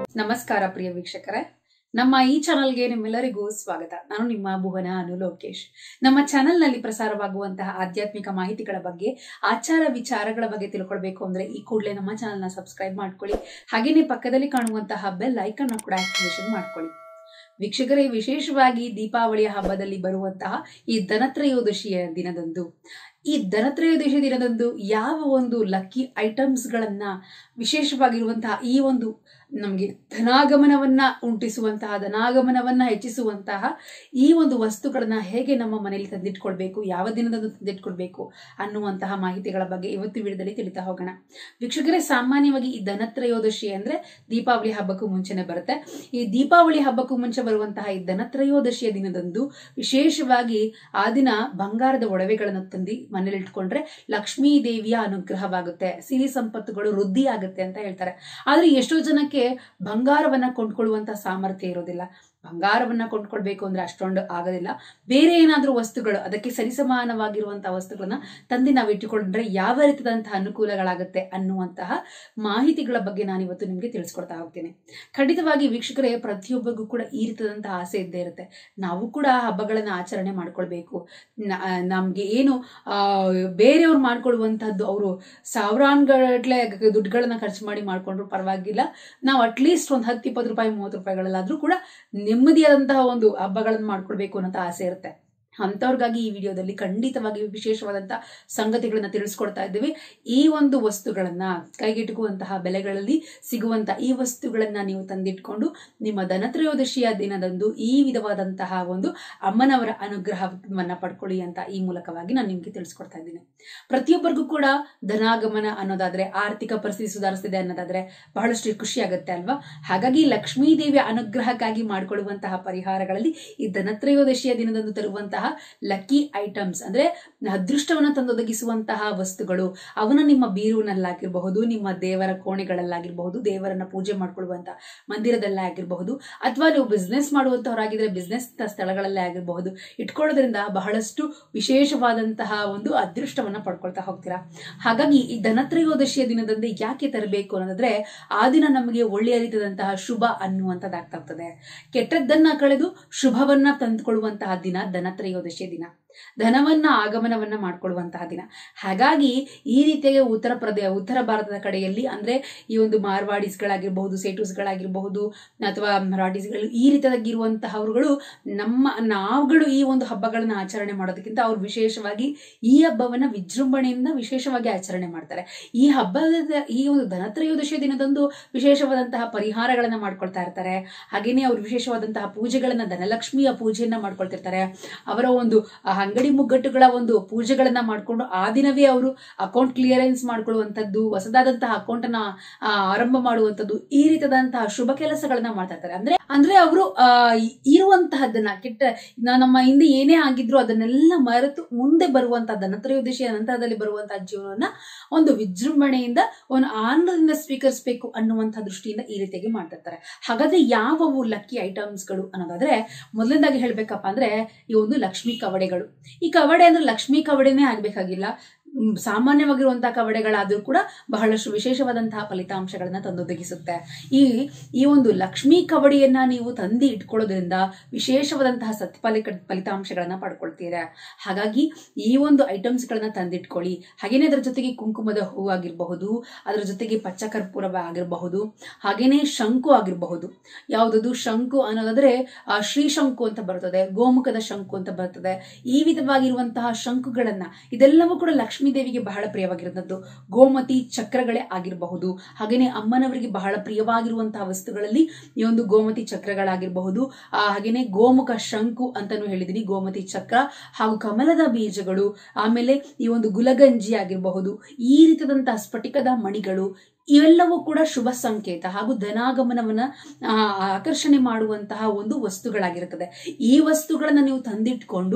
ನಮಸ್ಕಾರ ಪ್ರಿಯ ವೀಕ್ಷಕರೇ ನಮ್ಮ ಈ ಚಾನಲ್ಗೆ ನಿಮ್ಮೆಲ್ಲರಿಗೂ ಸ್ವಾಗತ ನಾನು ನಿಮ್ಮ ಭುವನ ಅನು ಲೋಕೇಶ್ ನಮ್ಮ ಚಾನೆಲ್ನಲ್ಲಿ ಪ್ರಸಾರವಾಗುವಂತಹ ಆಧ್ಯಾತ್ಮಿಕ ಮಾಹಿತಿಗಳ ಬಗ್ಗೆ ಆಚಾರ ವಿಚಾರಗಳ ಬಗ್ಗೆ ತಿಳ್ಕೊಳ್ಬೇಕು ಅಂದ್ರೆ ಈ ಕೂಡಲೇ ನಮ್ಮ ಚಾನೆಲ್ನ ಸಬ್ಸ್ಕ್ರೈಬ್ ಮಾಡ್ಕೊಳ್ಳಿ ಹಾಗೆಯೇ ಪಕ್ಕದಲ್ಲಿ ಕಾಣುವಂತಹ ಬೆಲ್ ಐಕನ್ ಕೂಡ ಆಕ್ಟಿವೇಶನ್ ಮಾಡ್ಕೊಳ್ಳಿ ವೀಕ್ಷಕರೇ ವಿಶೇಷವಾಗಿ ದೀಪಾವಳಿಯ ಹಬ್ಬದಲ್ಲಿ ಬರುವಂತಹ ಈ ಧನತ್ರಯೋದಶಿಯ ದಿನದಂದು ಈ ಧನತ್ರಯೋದಶಿ ದಿನದಂದು ಯಾವ ಒಂದು ಲಕ್ಕಿ ಐಟಮ್ಸ್ಗಳನ್ನ ವಿಶೇಷವಾಗಿರುವಂತಹ ಈ ಒಂದು ನಮಗೆ ಧನಾಗಮನವನ್ನ ಉಂಟಿಸುವಂತಹ ಧನಾಗಮನವನ್ನ ಹೆಚ್ಚಿಸುವಂತಹ ಈ ಒಂದು ವಸ್ತುಗಳನ್ನ ಹೇಗೆ ನಮ್ಮ ಮನೆಯಲ್ಲಿ ತಂದಿಟ್ಕೊಳ್ಬೇಕು ಯಾವ ದಿನದಂದು ತಂದಿಟ್ಕೊಳ್ಬೇಕು ಅನ್ನುವಂತಹ ಮಾಹಿತಿಗಳ ಬಗ್ಗೆ ಇವತ್ತು ವಿಡಿಯೋದಲ್ಲಿ ತಿಳಿತಾ ಹೋಗೋಣ ವೀಕ್ಷಕರೇ ಸಾಮಾನ್ಯವಾಗಿ ಈ ಧನತ್ರಯೋದಶಿ ಅಂದ್ರೆ ದೀಪಾವಳಿ ಹಬ್ಬಕ್ಕೂ ಮುಂಚೆನೆ ಬರುತ್ತೆ ಈ ದೀಪಾವಳಿ ಹಬ್ಬಕ್ಕೂ ಮುಂಚೆ ಬರುವಂತಹ ಈ ಧನತ್ರಯೋದಶಿಯ ದಿನದಂದು ವಿಶೇಷವಾಗಿ ಆ ದಿನ ಬಂಗಾರದ ಒಡವೆಗಳನ್ನು ತಂದು ಮನೇಲಿ ಇಟ್ಕೊಂಡ್ರೆ ಲಕ್ಷ್ಮೀ ದೇವಿಯ ಅನುಗ್ರಹವಾಗುತ್ತೆ ಸಿರಿ ಸಂಪತ್ತುಗಳು ವೃದ್ಧಿ ಆಗುತ್ತೆ ಅಂತ ಹೇಳ್ತಾರೆ ಆದ್ರೆ ಎಷ್ಟೋ ಜನಕ್ಕೆ ಬಂಗಾರವನ್ನ ಕೊಂಡ್ಕೊಳ್ಳುವಂತ ಸಾಮರ್ಥ್ಯ ಇರೋದಿಲ್ಲ ಬಂಗಾರವನ್ನ ಕೊಂಡ್ಕೊಳ್ಬೇಕು ಅಂದ್ರೆ ಅಷ್ಟೊಂದು ಆಗೋದಿಲ್ಲ ಬೇರೆ ಏನಾದ್ರೂ ವಸ್ತುಗಳು ಅದಕ್ಕೆ ಸರಿಸಮಾನವಾಗಿರುವಂತಹ ವಸ್ತುಗಳನ್ನ ತಂದು ನಾವು ಇಟ್ಟುಕೊಂಡ್ರೆ ಯಾವ ರೀತಿಯಾದಂತಹ ಅನುಕೂಲಗಳಾಗುತ್ತೆ ಅನ್ನುವಂತಹ ಮಾಹಿತಿಗಳ ಬಗ್ಗೆ ನಾನು ಇವತ್ತು ನಿಮ್ಗೆ ತಿಳಿಸ್ಕೊಡ್ತಾ ಹೋಗ್ತೀನಿ ಖಂಡಿತವಾಗಿ ವೀಕ್ಷಕರೇ ಪ್ರತಿಯೊಬ್ಬರಿಗೂ ಕೂಡ ಈ ರೀತಿಯಾದಂತಹ ಆಸೆ ಇದ್ದೇ ಇರುತ್ತೆ ನಾವು ಕೂಡ ಹಬ್ಬಗಳನ್ನ ಆಚರಣೆ ಮಾಡ್ಕೊಳ್ಬೇಕು ನ- ನಮ್ಗೆ ಏನು ಆ ಬೇರೆಯವ್ರು ಮಾಡ್ಕೊಳ್ಳುವಂತಹದ್ದು ಅವರು ಸಾವಿರಾನ್ಗಟ್ಲೆ ದುಡ್ಡುಗಳನ್ನ ಖರ್ಚು ಮಾಡಿ ಮಾಡ್ಕೊಂಡ್ರು ಪರವಾಗಿಲ್ಲ ನಾವು ಅಟ್ಲೀಸ್ಟ್ ಒಂದು ಹತ್ತು ಇಪ್ಪತ್ತು ರೂಪಾಯಿ ಮೂವತ್ತು ರೂಪಾಯಿಗಳಲ್ಲಾದ್ರೂ ಕೂಡ ನೆಮ್ಮದಿಯಾದಂತಹ ಒಂದು ಹಬ್ಬಗಳನ್ನ ಮಾಡ್ಕೊಳ್ಬೇಕು ಅನ್ನೋ ಆಸೆ ಇರುತ್ತೆ ಅಂಥವ್ರಿಗಾಗಿ ಈ ವಿಡಿಯೋದಲ್ಲಿ ಖಂಡಿತವಾಗಿ ವಿಶೇಷವಾದಂತಹ ಸಂಗತಿಗಳನ್ನ ತಿಳಿಸ್ಕೊಡ್ತಾ ಇದ್ದೀವಿ ಈ ಒಂದು ವಸ್ತುಗಳನ್ನ ಕೈಗೆಟುಕುವಂತಹ ಬೆಲೆಗಳಲ್ಲಿ ಸಿಗುವಂತಹ ಈ ವಸ್ತುಗಳನ್ನ ನೀವು ತಂದಿಟ್ಕೊಂಡು ನಿಮ್ಮ ಧನತ್ರಯೋದಶಿಯ ದಿನದಂದು ಈ ವಿಧವಾದಂತಹ ಒಂದು ಅಮ್ಮನವರ ಅನುಗ್ರಹವನ್ನ ಪಡ್ಕೊಳ್ಳಿ ಅಂತ ಈ ಮೂಲಕವಾಗಿ ನಾನು ನಿಮ್ಗೆ ತಿಳಿಸ್ಕೊಡ್ತಾ ಇದ್ದೀನಿ ಪ್ರತಿಯೊಬ್ಬರಿಗೂ ಕೂಡ ಧನಾಗಮನ ಅನ್ನೋದಾದ್ರೆ ಆರ್ಥಿಕ ಪರಿಸ್ಥಿತಿ ಸುಧಾರಿಸ್ತಿದೆ ಅನ್ನೋದಾದ್ರೆ ಬಹಳಷ್ಟು ಖುಷಿ ಆಗುತ್ತೆ ಅಲ್ವಾ ಹಾಗಾಗಿ ಲಕ್ಷ್ಮೀ ದೇವಿಯ ಅನುಗ್ರಹಕ್ಕಾಗಿ ಮಾಡಿಕೊಳ್ಳುವಂತಹ ಪರಿಹಾರಗಳಲ್ಲಿ ಈ ಧನತ್ರಯೋದಶಿಯ ದಿನದಂದು ತರುವಂತಹ ಲಕ್ಕಿ ಐಟಮ್ಸ್ ಅಂದ್ರೆ ಅದೃಷ್ಟವನ್ನ ತಂದೊದಗಿಸುವಂತಹ ವಸ್ತುಗಳು ಅವನ್ನ ನಿಮ್ಮ ಬೀರುನಲ್ಲಾಗಿರಬಹುದು ನಿಮ್ಮ ದೇವರ ಕೋಣೆಗಳಲ್ಲಾಗಿರಬಹುದು ದೇವರನ್ನ ಪೂಜೆ ಮಾಡ್ಕೊಳ್ಳುವಂತ ಮಂದಿರದಲ್ಲೇ ಆಗಿರಬಹುದು ಅಥವಾ ನೀವು ಬಿಸ್ನೆಸ್ ಮಾಡುವಂತವರಾಗಿದ್ರೆ ಬಿಸ್ನೆಸ್ ಸ್ಥಳಗಳಲ್ಲೇ ಆಗಿರಬಹುದು ಇಟ್ಕೊಳ್ಳೋದ್ರಿಂದ ಬಹಳಷ್ಟು ವಿಶೇಷವಾದಂತಹ ಒಂದು ಅದೃಷ್ಟವನ್ನ ಪಡ್ಕೊಳ್ತಾ ಹೋಗ್ತೀರಾ ಹಾಗಾಗಿ ಈ ಧನತ್ರಯೋದಶಿಯ ದಿನದಂದು ಯಾಕೆ ತರಬೇಕು ಅನ್ನೋದಾದ್ರೆ ಆ ದಿನ ನಮಗೆ ಒಳ್ಳೆಯ ರೀತಿಯಾದಂತಹ ಶುಭ ಅನ್ನುವಂಥದ್ದಾಗ್ತಾ ಹೋಗ್ತದೆ ಕೆಟ್ಟದ್ದನ್ನ ಕಳೆದು ಶುಭವನ್ನ ತಂದುಕೊಳ್ಳುವಂತಹ ದಿನ ಧನತ್ರಯೋದಶಿಯ ದಿನ ಧನವನ್ನ ಆಗಮನವನ್ನ ಮಾಡ್ಕೊಳ್ಳುವಂತಹ ದಿನ ಹಾಗಾಗಿ ಈ ರೀತಿಯಾಗಿ ಉತ್ತರ ಪ್ರದೇಶ ಉತ್ತರ ಭಾರತದ ಕಡೆಯಲ್ಲಿ ಅಂದ್ರೆ ಈ ಒಂದು ಮಾರ್ವಾಡೀಸ್ಗಳಾಗಿರ್ಬಹುದು ಸೇಟೂಸ್ಗಳಾಗಿರಬಹುದು ಅಥವಾ ಮರಾಠೀಸ್ಗಳು ಈ ರೀತಿಯಾಗಿರುವಂತಹವ್ರುಗಳು ನಮ್ಮ ನಾವುಗಳು ಈ ಒಂದು ಹಬ್ಬಗಳನ್ನ ಆಚರಣೆ ಮಾಡೋದಕ್ಕಿಂತ ಅವ್ರು ವಿಶೇಷವಾಗಿ ಈ ಹಬ್ಬವನ್ನ ವಿಜೃಂಭಣೆಯಿಂದ ವಿಶೇಷವಾಗಿ ಆಚರಣೆ ಮಾಡ್ತಾರೆ ಈ ಹಬ್ಬದ ಈ ಒಂದು ಧನತ್ರಯೋದಶಿ ದಿನದಂದು ವಿಶೇಷವಾದಂತಹ ಪರಿಹಾರಗಳನ್ನ ಮಾಡ್ಕೊಳ್ತಾ ಇರ್ತಾರೆ ಹಾಗೇನೆ ಅವ್ರು ವಿಶೇಷವಾದಂತಹ ಪೂಜೆಗಳನ್ನ ಧನಲಕ್ಷ್ಮಿಯ ಪೂಜೆಯನ್ನ ಮಾಡ್ಕೊಳ್ತಿರ್ತಾರೆ ಅವರ ಒಂದು ಆ ಅಂಗಡಿ ಮುಗ್ಗಟ್ಟುಗಳ ಒಂದು ಪೂಜೆಗಳನ್ನ ಮಾಡ್ಕೊಂಡು ಆ ದಿನವೇ ಅವರು ಅಕೌಂಟ್ ಕ್ಲಿಯರೆನ್ಸ್ ಮಾಡ್ಕೊಳ್ಳುವಂಥದ್ದು ಹೊಸದಾದಂತಹ ಅಕೌಂಟ್ ಅನ್ನ ಆ, ಆರಂಭ ಮಾಡುವಂಥದ್ದು ಈ ರೀತಿಯಾದಂತಹ ಶುಭ ಕೆಲಸಗಳನ್ನ ಮಾಡ್ತಾ ಇರ್ತಾರೆ ಅಂದ್ರೆ ಅಂದ್ರೆ ಅವರು ಆ ಇರುವಂತಹದ್ದನ್ನ ಕೆಟ್ಟ ನಾ- ನಮ್ಮ ಹಿಂದೆ ಏನೇ ಆಗಿದ್ರು ಅದನ್ನೆಲ್ಲ ಮರೆತು ಮುಂದೆ ಬರುವಂತಹ ಧನತ್ರಯೋದಶಿಯ ನಂತರದಲ್ಲಿ ಬರುವಂತಹ ಜೀವನವನ್ನ ಒಂದು ವಿಜೃಂಭಣೆಯಿಂದ ಒಂದು ಆನಂದದಿಂದ ಸ್ವೀಕರಿಸಬೇಕು ಅನ್ನುವಂತಹ ದೃಷ್ಟಿಯಿಂದ ಈ ರೀತಿಯಾಗಿ ಮಾಡ್ತಿರ್ತಾರೆ ಹಾಗಾದ್ರೆ ಯಾವವು ಲಕ್ಕಿ ಐಟಮ್ಸ್ಗಳು ಅನ್ನೋದಾದ್ರೆ ಮೊದಲನೇದಾಗಿ ಹೇಳ್ಬೇಕಪ್ಪ ಅಂದ್ರೆ ಈ ಒಂದು ಲಕ್ಷ್ಮಿ ಕವಡೆಗಳು ಈ ಕವಡೆ ಅಂದ್ರೆ ಲಕ್ಷ್ಮಿ ಕವಡೆನೇ ಆಗ್ಬೇಕಾಗಿಲ್ಲ ಮ್, ಸಾಮಾನ್ಯವಾಗಿರುವಂತಹ ಕವಡೆಗಳಾದ್ರೂ ಕೂಡ ಬಹಳಷ್ಟು ವಿಶೇಷವಾದಂತಹ ಫಲಿತಾಂಶಗಳನ್ನ ತಂದೊದಗಿಸುತ್ತೆ ಈ ಈ ಒಂದು ಲಕ್ಷ್ಮೀ ಕವಡೆಯನ್ನ ನೀವು ತಂದು ಇಟ್ಕೊಳ್ಳೋದ್ರಿಂದ ವಿಶೇಷವಾದಂತಹ ಸತ್ಫಲಿ ಫಲಿತಾಂಶಗಳನ್ನ ಪಡ್ಕೊಳ್ತೀರಾ ಹಾಗಾಗಿ ಈ ಒಂದು ಐಟಮ್ಸ್ ಗಳನ್ನ ತಂದಿಟ್ಕೊಳ್ಳಿ ಹಾಗೇನೆ ಅದರ ಜೊತೆಗೆ ಕುಂಕುಮದ ಹೂ ಆಗಿರಬಹುದು ಅದರ ಜೊತೆಗೆ ಪಚ್ಚ ಕರ್ಪೂರ ಆಗಿರಬಹುದು ಹಾಗೇನೆ ಶಂಕು ಆಗಿರಬಹುದು ಯಾವುದದು ಶಂಕು ಅನ್ನೋದಾದ್ರೆ ಆ ಶ್ರೀ ಶಂಕು ಅಂತ ಬರ್ತದೆ ಗೋಮುಖದ ಶಂಕು ಅಂತ ಬರ್ತದೆ ಈ ವಿಧವಾಗಿರುವಂತಹ ಶಂಕುಗಳನ್ನ ಇದೆಲ್ಲವೂ ಕೂಡ ಲಕ್ಷ್ಮೀ ದೇವಿಗೆ ಬಹಳ ಪ್ರಿಯವಾಗಿರುವಂತದ್ದು ಗೋಮತಿ ಚಕ್ರಗಳೇ ಆಗಿರಬಹುದು ಹಾಗೇನೆ ಅಮ್ಮನವರಿಗೆ ಬಹಳ ಪ್ರಿಯವಾಗಿರುವಂತಹ ವಸ್ತುಗಳಲ್ಲಿ ಈ ಒಂದು ಗೋಮತಿ ಚಕ್ರಗಳಾಗಿರಬಹುದು ಆ ಹಾಗೇನೆ ಗೋಮುಖ ಶಂಕು ಅಂತಾನು ಹೇಳಿದೀನಿ ಗೋಮತಿ ಚಕ್ರ ಹಾಗೂ ಕಮಲದ ಬೀಜಗಳು ಆಮೇಲೆ ಈ ಒಂದು ಗುಲಗಂಜಿ ಆಗಿರಬಹುದು ಈ ರೀತಿಯಾದಂತಹ ಸ್ಫಟಿಕದ ಮಣಿಗಳು ಇವೆಲ್ಲವೂ ಕೂಡ ಶುಭ ಸಂಕೇತ ಹಾಗೂ ಧನಾಗಮನವನ್ನ ಆ, ಆಕರ್ಷಣೆ ಮಾಡುವಂತಹ ಒಂದು ವಸ್ತುಗಳಾಗಿರುತ್ತದೆ ಈ ವಸ್ತುಗಳನ್ನ ನೀವು ತಂದಿಟ್ಕೊಂಡು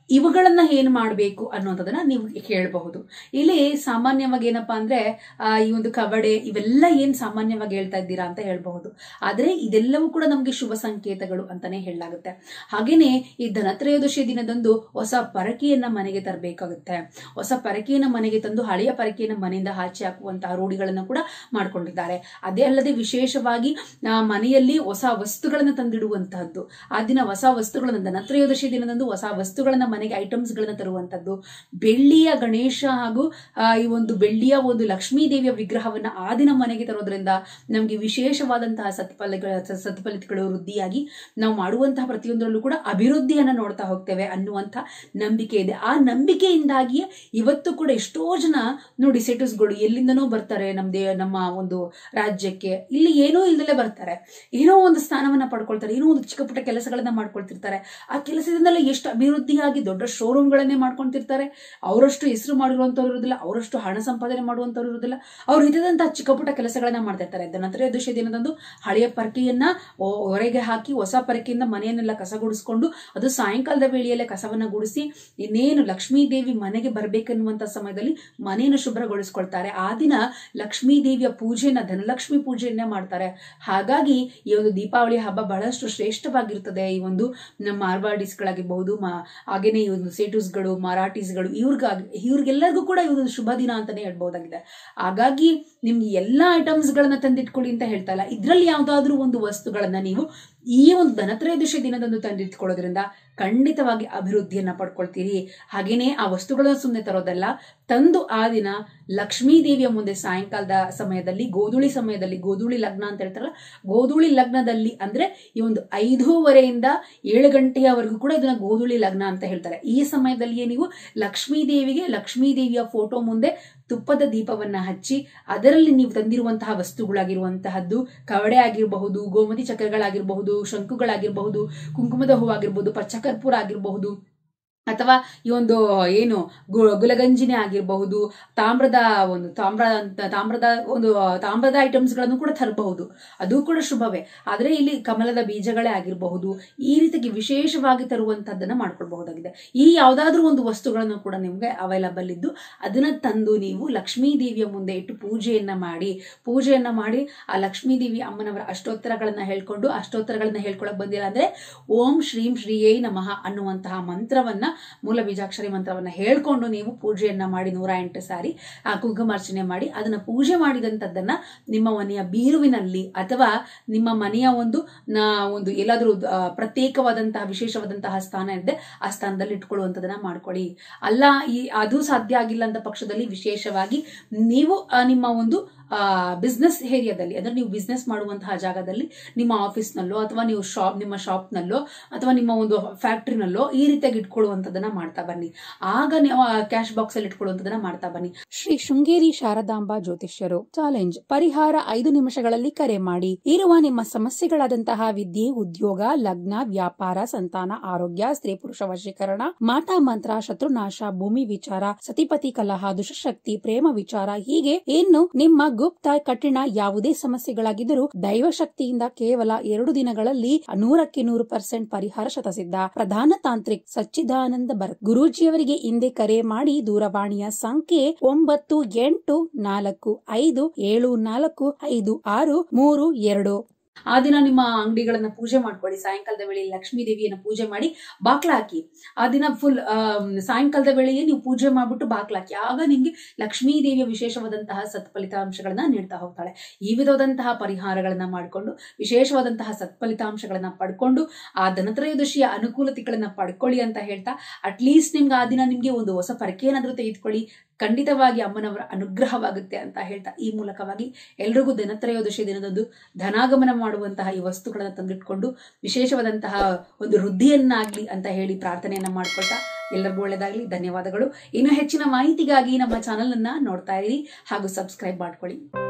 ಇವುಗಳನ್ನ ಏನ್ ಮಾಡಬೇಕು ಅನ್ನೋದನ್ನ ನೀವು ಕೇಳಬಹುದು ಇಲ್ಲಿ ಸಾಮಾನ್ಯವಾಗಿ ಏನಪ್ಪಾ ಅಂದ್ರೆ ಆ, ಈ ಒಂದು ಕವಡೆ ಇವೆಲ್ಲ ಏನ್ ಸಾಮಾನ್ಯವಾಗಿ ಹೇಳ್ತಾ ಇದ್ದೀರಾ ಅಂತ ಹೇಳ್ಬಹುದು ಆದ್ರೆ ಇದೆಲ್ಲವೂ ಕೂಡ ನಮ್ಗೆ ಶುಭ ಸಂಕೇತಗಳು ಅಂತಾನೆ ಹೇಳಲಾಗುತ್ತೆ ಹಾಗೇನೆ ಈ ಧನತ್ರಯೋದಶಿ ದಿನದಂದು ಹೊಸ ಪರಕೆಯನ್ನ ಮನೆಗೆ ತರಬೇಕಾಗುತ್ತೆ ಹೊಸ ಪರಕೆಯನ್ನ ಮನೆಗೆ ತಂದು ಹಳೆಯ ಪರಕೆಯನ್ನ ಮನೆಯಿಂದ ಆಚೆ ಹಾಕುವಂತಹ ರೂಢಿಗಳನ್ನ ಕೂಡ ಮಾಡ್ಕೊಂಡಿದ್ದಾರೆ ಅದೇ ಅಲ್ಲದೆ ವಿಶೇಷವಾಗಿ ಆ, ಮನೆಯಲ್ಲಿ ಹೊಸ ವಸ್ತುಗಳನ್ನ ತಂದಿಡುವಂತಹದ್ದು ಆ ದಿನ ಹೊಸ ವಸ್ತುಗಳನ್ನ ಧನತ್ರಯೋದಶಿ ದಿನದಂದು ಹೊಸ ವಸ್ತುಗಳನ್ನ ಮನೆಗೆ ಐಟಮ್ಸ್ ಗಳನ್ನ ತರುವಂತದ್ದು ಬೆಳ್ಳಿಯ ಗಣೇಶ ಹಾಗೂ ಆ, ಈ ಒಂದು ಬೆಳ್ಳಿಯ ಒಂದು ಲಕ್ಷ್ಮೀ ದೇವಿಯ ವಿಗ್ರಹವನ್ನ ಆ ದಿನ ಮನೆಗೆ ತರೋದ್ರಿಂದ ನಮ್ಗೆ ವಿಶೇಷವಾದಂತಹ ಸತ್ಫಲಗಳ ಸತ್ಫಲಿತಗಳು ವೃದ್ಧಿಯಾಗಿ ನಾವು ಮಾಡುವಂತಹ ಪ್ರತಿಯೊಂದರಲ್ಲೂ ಕೂಡ ಅಭಿವೃದ್ಧಿಯನ್ನ ನೋಡ್ತಾ ಹೋಗ್ತೇವೆ ಅನ್ನುವಂಥ ನಂಬಿಕೆ ಇದೆ ಆ ನಂಬಿಕೆಯಿಂದಾಗಿಯೇ ಇವತ್ತು ಕೂಡ ಎಷ್ಟೋ ಜನ ನೋಡಿ ಸೆಟಸ್ಗಳು ಎಲ್ಲಿಂದನೋ ಬರ್ತಾರೆ ನಮ್ದೇ ನಮ್ಮ ಒಂದು ರಾಜ್ಯಕ್ಕೆ ಇಲ್ಲಿ ಏನೋ ಇಲ್ದಲೇ ಬರ್ತಾರೆ ಏನೋ ಒಂದು ಸ್ಥಾನವನ್ನ ಪಡ್ಕೊಳ್ತಾರೆ ಏನೋ ಒಂದು ಚಿಕ್ಕ ಪುಟ್ಟ ಕೆಲಸಗಳನ್ನ ಮಾಡ್ಕೊಳ್ತಿರ್ತಾರೆ ಆ ಕೆಲಸದಿಂದಲೇ ಎಷ್ಟು ಅಭಿವೃದ್ಧಿಯಾಗಿ ದೊಡ್ಡ ಶೋರೂಮ್ಗಳನ್ನೇ ಮಾಡ್ಕೊಂತಿರ್ತಾರೆ ಅವರಷ್ಟು ಹೆಸರು ಮಾಡಿರುವಂತವ್ರು ಇರೋದಿಲ್ಲ ಅವರಷ್ಟು ಹಣ ಸಂಪಾದನೆ ಮಾಡುವಂತವ್ರು ಇರೋದಿಲ್ಲ ಅವ್ರು ಇದ್ದಂತಹ ಚಿಕ್ಕ ಪುಟ್ಟ ಕೆಲಸಗಳನ್ನ ಮಾಡ್ತಿರ್ತಾರೆ ಧನತ್ರಯೋದಶಿ ದಿನದಂದು ಹಳೆಯ ಪರಕೆಯನ್ನ ಹೊ- ಹೊರಗೆ ಹಾಕಿ ಹೊಸ ಪರಕೆಯಿಂದ ಮನೆಯನ್ನೆಲ್ಲ ಕಸಗುಡಿಸ್ಕೊಂಡು ಅದು ಸಾಯಂಕಾಲದ ವೇಳೆಯಲ್ಲೇ ಕಸವನ್ನ ಗುಡಿಸಿ ಇನ್ನೇನು ಲಕ್ಷ್ಮೀ ದೇವಿ ಮನೆಗೆ ಬರ್ಬೇಕನ್ನುವಂತ ಸಮಯದಲ್ಲಿ ಮನೆಯನ್ನು ಶುಭ್ರಗೊಳಿಸ್ಕೊಳ್ತಾರೆ ಆ ದಿನ ಲಕ್ಷ್ಮೀ ದೇವಿಯ ಪೂಜೆಯನ್ನ ಧನಲಕ್ಷ್ಮಿ ಪೂಜೆಯನ್ನ ಮಾಡ್ತಾರೆ ಹಾಗಾಗಿ ಈ ಒಂದು ದೀಪಾವಳಿ ಹಬ್ಬ ಬಹಳಷ್ಟು ಶ್ರೇಷ್ಠವಾಗಿರ್ತದೆ ಈ ಒಂದು ನಮ್ಮ ಮಾರ್ವಾಡೀಸ್ಗಳಾಗಿರ್ಬಹುದು ಮಾ ಹಾಗೇನೆ ಈ ಒಂದು ಸೇಟುಸ್ಗಳು ಮರಾಠೀಸ್ಗಳು ಇವ್ರಿಗಾಗಿ ಇವ್ರಿಗೆಲ್ಲರಿಗೂ ಕೂಡ ಇದು ಶುಭ ದಿನ ಅಂತಾನೆ ಹೇಳ್ಬಹುದಾಗಿದೆ ಹಾಗಾಗಿ ನಿಮ್ಗೆ ಎಲ್ಲಾ ಐಟಮ್ಸ್ ಗಳನ್ನ ತಂದಿಟ್ಕೊಳ್ಳಿ ಅಂತ ಹೇಳ್ತಾ ಇಲ್ಲ ಇದ್ರಲ್ಲಿ ಯಾವ್ದಾದ್ರು ಒಂದು ವಸ್ತುಗಳನ್ನ ನೀವು ಈ ಒಂದು ಧನತ್ರಯೋದಶಿ ದಿನದಂದು ತಂದಿಟ್ಕೊಳ್ಳೋದ್ರಿಂದ ಖಂಡಿತವಾಗಿ ಅಭಿವೃದ್ಧಿಯನ್ನ ಪಡ್ಕೊಳ್ತೀರಿ ಹಾಗೇನೆ ಆ ವಸ್ತುಗಳನ್ನ ಸುಮ್ಮನೆ ತರೋದಲ್ಲ ತಂದು ಆ ದಿನ ಲಕ್ಷ್ಮೀ ದೇವಿಯ ಮುಂದೆ ಸಾಯಂಕಾಲದ ಸಮಯದಲ್ಲಿ ಗೋಧೂಳಿ ಸಮಯದಲ್ಲಿ ಗೋಧೂಳಿ ಲಗ್ನ ಅಂತ ಹೇಳ್ತಾರಲ್ಲ ಗೋಧೂಳಿ ಲಗ್ನದಲ್ಲಿ ಅಂದ್ರೆ ಈ ಒಂದು ಐದೂವರೆಯಿಂದ ಏಳು ಗಂಟೆಯವರೆಗೂ ಕೂಡ ಇದನ್ನ ಗೋಧೂಳಿ ಲಗ್ನ ಅಂತ ಹೇಳ್ತಾರೆ ಈ ಸಮಯದಲ್ಲಿಯೇ ನೀವು ಲಕ್ಷ್ಮೀ ದೇವಿಗೆ ಲಕ್ಷ್ಮೀ ದೇವಿಯ ಫೋಟೋ ಮುಂದೆ ತುಪ್ಪದ ದೀಪವನ್ನ ಹಚ್ಚಿ ಅದರಲ್ಲಿ ನೀವು ತಂದಿರುವಂತಹ ವಸ್ತುಗಳಾಗಿರುವಂತಹದ್ದು ಕವಡೆ ಆಗಿರಬಹುದು ಗೋಮತಿ ಚಕ್ರಗಳಾಗಿರಬಹುದು ಶಂಕುಗಳಾಗಿರಬಹುದು ಕುಂಕುಮದ ಹೂವಾಗಿರ್ಬಹುದು ಪಚ್ಚಕರ್ಪೂರ ಆಗಿರಬಹುದು ಅಥವಾ ಈ ಒಂದು ಏನು ಗು- ಗುಲಗಂಜಿನೇ ಆಗಿರಬಹುದು ತಾಮ್ರದ ಒಂದು ತಾಮ್ರ ಅಂತ ತಾಮ್ರದ ಒಂದು ತಾಮ್ರದ ಐಟಮ್ಸ್ ಗಳನ್ನು ಕೂಡ ತರಬಹುದು ಅದು ಕೂಡ ಶುಭವೇ ಆದ್ರೆ ಇಲ್ಲಿ ಕಮಲದ ಬೀಜಗಳೇ ಆಗಿರಬಹುದು ಈ ರೀತಿಗೆ ವಿಶೇಷವಾಗಿ ತರುವಂತದ್ದನ್ನ ಮಾಡ್ಕೊಳ್ಬಹುದಾಗಿದೆ ಈ ಯಾವ್ದಾದ್ರೂ ಒಂದು ವಸ್ತುಗಳನ್ನು ಕೂಡ ನಿಮ್ಗೆ ಅವೈಲಬಲ್ ಇದ್ದು ಅದನ್ನ ತಂದು ನೀವು ಲಕ್ಷ್ಮೀ ದೇವಿಯ ಮುಂದೆ ಇಟ್ಟು ಪೂಜೆಯನ್ನ ಮಾಡಿ ಪೂಜೆಯನ್ನ ಮಾಡಿ ಆ ಲಕ್ಷ್ಮೀ ದೇವಿ ಅಮ್ಮನವರ ಅಷ್ಟೋತ್ತರಗಳನ್ನ ಹೇಳ್ಕೊಂಡು ಅಷ್ಟೋತ್ತರಗಳನ್ನ ಹೇಳ್ಕೊಳಕ್ ಬಂದಿಲ್ಲ ಅಂದ್ರೆ ಓಂ ಶ್ರೀಂ ಶ್ರೀಯೇ ನಮಃ ಅನ್ನುವಂತಹ ಮಂತ್ರವನ್ನ ಮೂಲ ಬೀಜಾಕ್ಷರಿ ಮಂತ್ರವನ್ನ ಹೇಳ್ಕೊಂಡು ನೀವು ಪೂಜೆಯನ್ನ ಮಾಡಿ ನೂರ ಎಂಟು ಸಾರಿ ಆ ಕುಂಕುಮಾರ್ಚನೆ ಮಾಡಿ ಅದನ್ನ ಪೂಜೆ ಮಾಡಿದಂತದ್ದನ್ನ ನಿಮ್ಮ ಮನೆಯ ಬೀರುವಿನಲ್ಲಿ ಅಥವಾ ನಿಮ್ಮ ಮನೆಯ ಒಂದು ನಾ ಒಂದು ಎಲ್ಲಾದ್ರೂ ಆ, ಪ್ರತ್ಯೇಕವಾದಂತಹ ವಿಶೇಷವಾದಂತಹ ಸ್ಥಾನ ಇದೆ ಆ ಸ್ಥಾನದಲ್ಲಿ ಇಟ್ಕೊಳ್ಳುವಂತದನ್ನ ಮಾಡ್ಕೊಳ್ಳಿ ಅಲ್ಲ ಈ ಅದು ಸಾಧ್ಯ ಆಗಿಲ್ಲ ಅಂತ ಪಕ್ಷದಲ್ಲಿ ವಿಶೇಷವಾಗಿ ನೀವು ಆ, ನಿಮ್ಮ ಒಂದು ಬಿಸ್ನೆಸ್ ಏರಿಯಾದಲ್ಲಿ ಅಂದ್ರೆ ನೀವು ಬಿಸ್ನೆಸ್ ಮಾಡುವಂತಹ ಜಾಗದಲ್ಲಿ ನಿಮ್ಮ ಆಫೀಸ್ನಲ್ಲೋ ಅಥವಾ ನೀವು ಶಾಪ್ ನಿಮ್ಮ ಶಾಪ್ನಲ್ಲೋ ಅಥವಾ ನಿಮ್ಮ ಒಂದು ಫ್ಯಾಕ್ಟ್ರಿನಲ್ಲೋ ಈ ರೀತಿಯಾಗಿ ಇಟ್ಕೊಳ್ಳುವಂಥದ್ದನ್ನ ಮಾಡ್ತಾ ಬನ್ನಿ ಆಗ ನೀವು ಕ್ಯಾಶ್ ಬಾಕ್ಸ್ ಅಲ್ಲಿ ಇಟ್ಕೊಳ್ಳುವಂಥದ್ದನ್ನ ಮಾಡ್ತಾ ಬನ್ನಿ ಶ್ರೀ ಶೃಂಗೇರಿ ಶಾರದಾಂಬಾ ಜ್ಯೋತಿಷ್ಯರು ಚಾಲೆಂಜ್ ಪರಿಹಾರ ಐದು ನಿಮಿಷಗಳಲ್ಲಿ ಕರೆ ಮಾಡಿ ಇರುವ ನಿಮ್ಮ ಸಮಸ್ಯೆಗಳಾದಂತಹ ವಿದ್ಯೆ ಉದ್ಯೋಗ ಲಗ್ನ ವ್ಯಾಪಾರ ಸಂತಾನ ಆರೋಗ್ಯ ಸ್ತ್ರೀ ಪುರುಷ ವಶೀಕರಣ ಮಾಟ ಮಂತ್ರ ಶತ್ರುನಾಶ ಭೂಮಿ ವಿಚಾರ ಸತಿಪತಿ ಕಲಹ ದುಷ್ಟಶಕ್ತಿ ಪ್ರೇಮ ವಿಚಾರ ಹೀಗೆ ಇನ್ನು ನಿಮ್ಮ ಗುಪ್ತ ಕಠಿಣ ಯಾವುದೇ ಸಮಸ್ಯೆಗಳಾಗಿದ್ದರೂ ದೈವ ಶಕ್ತಿಯಿಂದ ಕೇವಲ ಎರಡು ದಿನಗಳಲ್ಲಿ ನೂರಕ್ಕೆ ನೂರು ಪರ್ಸೆಂಟ್ ಪರಿಹಾರ ಶತಸಿದ್ಧ ಪ್ರಧಾನ ತಾಂತ್ರಿಕ್ ಸಚ್ಚಿದಾನಂದ ಭರತ್ ಗುರೂಜಿಯವರಿಗೆ ಹಿಂದೆ ಕರೆ ಮಾಡಿ ದೂರವಾಣಿಯ ಸಂಖ್ಯೆ ಒಂಬತ್ತು ಎಂಟು ನಾಲ್ಕು ಐದು ಏಳು ನಾಲ್ಕು ಐದು ಆರು ಮೂರು ಎರಡು ಆ ದಿನ ನಿಮ್ಮ ಅಂಗಡಿಗಳನ್ನ ಪೂಜೆ ಮಾಡ್ಕೊಳ್ಳಿ ಸಾಯಂಕಾಲದ ವೇಳೆ ಲಕ್ಷ್ಮೀ ದೇವಿಯನ್ನ ಪೂಜೆ ಮಾಡಿ ಬಾಕ್ಲ ಹಾಕಿ ಆ ದಿನ ಫುಲ್ ಸಾಯಂಕಾಲದ ವೇಳೆಯೇ ನೀವು ಪೂಜೆ ಮಾಡ್ಬಿಟ್ಟು ಬಾಕ್ಲ ಹಾಕಿ ಆಗ ನಿಮ್ಗೆ ಲಕ್ಷ್ಮೀ ದೇವಿಯ ವಿಶೇಷವಾದಂತಹ ಸತ್ಫಲಿತಾಂಶಗಳನ್ನ ನೀಡ್ತಾ ಹೋಗ್ತಾಳೆ ಈ ವಿಧವಾದಂತಹ ಪರಿಹಾರಗಳನ್ನ ಮಾಡಿಕೊಂಡು ವಿಶೇಷವಾದಂತಹ ಸತ್ಫಲಿತಾಂಶಗಳನ್ನ ಪಡ್ಕೊಂಡು ಆ ಧನತ್ರಯೋದಶಿಯ ಅನುಕೂಲತೆಗಳನ್ನ ಪಡ್ಕೊಳ್ಳಿ ಅಂತ ಹೇಳ್ತಾ ಅಟ್ಲೀಸ್ಟ್ ನಿಮ್ಗೆ ಆ ದಿನ ನಿಮ್ಗೆ ಒಂದು ಹೊಸ ಪರಕೆ ಏನಾದ್ರೂ ತೆಗೆದುಕೊಳ್ಳಿ ಖಂಡಿತವಾಗಿ ಅಮ್ಮನವರ ಅನುಗ್ರಹವಾಗುತ್ತೆ ಅಂತ ಹೇಳ್ತಾ ಈ ಮೂಲಕವಾಗಿ ಎಲ್ರಿಗೂ ಧನತ್ರಯೋದಶಿ ದಿನದಂದು ಧನಾಗಮನ ಮಾಡುವಂತಹ ಈ ವಸ್ತುಗಳನ್ನ ತಂದಿಟ್ಕೊಂಡು ವಿಶೇಷವಾದಂತಹ ಒಂದು ವೃದ್ಧಿಯನ್ನಾಗ್ಲಿ ಅಂತ ಹೇಳಿ ಪ್ರಾರ್ಥನೆಯನ್ನ ಮಾಡ್ಕೊಳ್ತಾ ಎಲ್ಲರಿಗೂ ಒಳ್ಳೆಯದಾಗ್ಲಿ ಧನ್ಯವಾದಗಳು ಇನ್ನು ಹೆಚ್ಚಿನ ಮಾಹಿತಿಗಾಗಿ ನಮ್ಮ ಚಾನಲ್ ಅನ್ನ ನೋಡ್ತಾ ಇರಿ ಹಾಗೂ ಸಬ್ಸ್ಕ್ರೈಬ್ ಮಾಡ್ಕೊಳ್ಳಿ